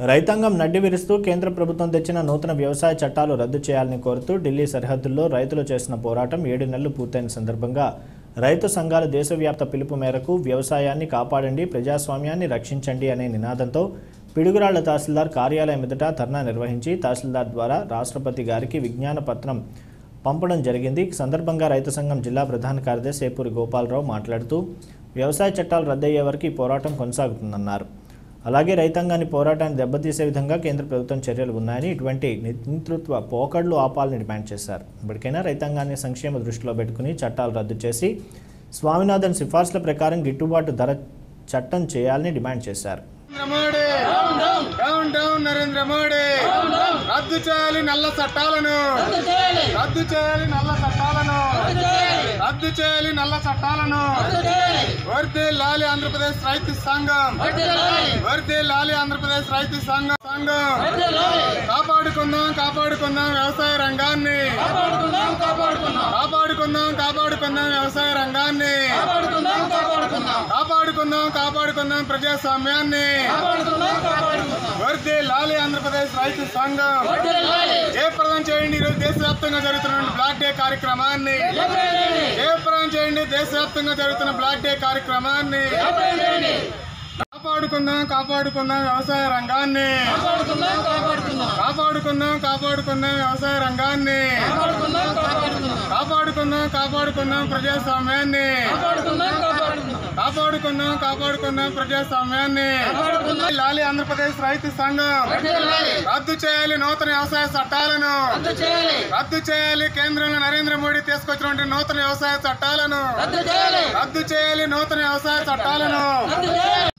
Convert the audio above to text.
రైతాంగం నడ్డి విరుస్తూ కేంద్ర ప్రభుత్వం తెచ్చిన నూతన వ్యవసాయ చట్టాలు రద్దు చేయాలని కోరుతూ ఢిల్లీ సరిహద్దుల్లో రైతులు చేసిన పోరాటం ఏడు నెలలు పూర్తయిన సందర్భంగా రైతు సంఘాల దేశవ్యాప్త పిలుపు మేరకు వ్యవసాయాన్ని కాపాడండి ప్రజాస్వామ్యాన్ని రక్షించండి అనే నినాదంతో పిడుగురాళ్ల తహసీల్దార్ కార్యాలయం ఎదుట ధర్నా నిర్వహించి తహసీల్దార్ ద్వారా రాష్ట్రపతి గారికి విజ్ఞాన పత్రం పంపడం జరిగింది ఈ సందర్భంగా రైతు సంఘం జిల్లా ప్రధాన కార్యదర్శి సేపూరి గోపాలరావు మాట్లాడుతూ వ్యవసాయ చట్టాలు రద్దయ్యే వరకు ఈ పోరాటం కొనసాగుతుందన్నారు అలాగే రైతాంగాన్ని పోరాటాన్ని దెబ్బతీసే విధంగా కేంద్ర ప్రభుత్వం చర్యలు ఉన్నాయని ఇటువంటి నియంతృత్వ పోకడ్లు ఆపాలని డిమాండ్ చేశారు ఇప్పటికైనా రైతాంగాన్ని సంక్షేమ దృష్టిలో పెట్టుకుని చట్టాలు రద్దు చేసి స్వామినాథన్ సిఫార్సుల ప్రకారం గిట్టుబాటు ధర చట్టం చేయాలని డిమాండ్ చేశారు నరేంద్ర మోడీ డౌన్ డౌన్ నరేంద్ర మోడీ రద్దు చేయాలి నల్ల చట్టాలను రద్దు చేయాలి నల్ల చట్టాలను రద్దు చేయాలి నల్ల చట్టాలను వర్దే లాలి ఆంధ్రప్రదేశ్ రైతు సంఘం వర్దే లాలి ఆంధ్రప్రదేశ్ రైతు సంఘం సంఘం కాపాడుకుందాం కాపాడుకుందాం వ్యవసాయ రంగాన్ని కాపాడుకుందాం కాపాడుకుందాం వ్యవసాయ రంగాన్ని కాపాడుకుందాం కాపాడుకుందాం ప్రజాస్వామ్యాన్ని వర్దే లాలి ఆంధ్రప్రదేశ్ రైతు సంఘం జయప్రదం చేయండి ఈరోజు దేశవ్యాప్తంగా జరుగుతున్న బ్లాక్ డే కార్యక్రమాన్ని జయప్రదం చేయండి దేశవ్యాప్తంగా జరుగుతున్న బ్లాక్ డే కార్యక్రమాన్ని కాపాడుకుందాం కాపాడుకుందాం వ్యవసాయ రంగాన్ని కాపాడుకుందాం కాపాడుకుందాం వ్యవసాయ రంగాన్ని కాపాడుకుందాం కాపాడుకుందాం ప్రజాస్వామ్యాన్ని కాపాడుకుందాం కాపాడుకుందాం ప్రజాస్వామ్యాన్ని లాలి ఆంధ్రప్రదేశ్ రైతు సంఘం రద్దు చేయాలి నూతన వ్యవసాయ చట్టాలను రద్దు చేయాలి కేంద్రంలో నరేంద్ర మోడీ తీసుకొచ్చినటువంటి నూతన వ్యవసాయ చట్టాలను రద్దు చేయాలి నూతన వ్యవసాయ చట్టాలను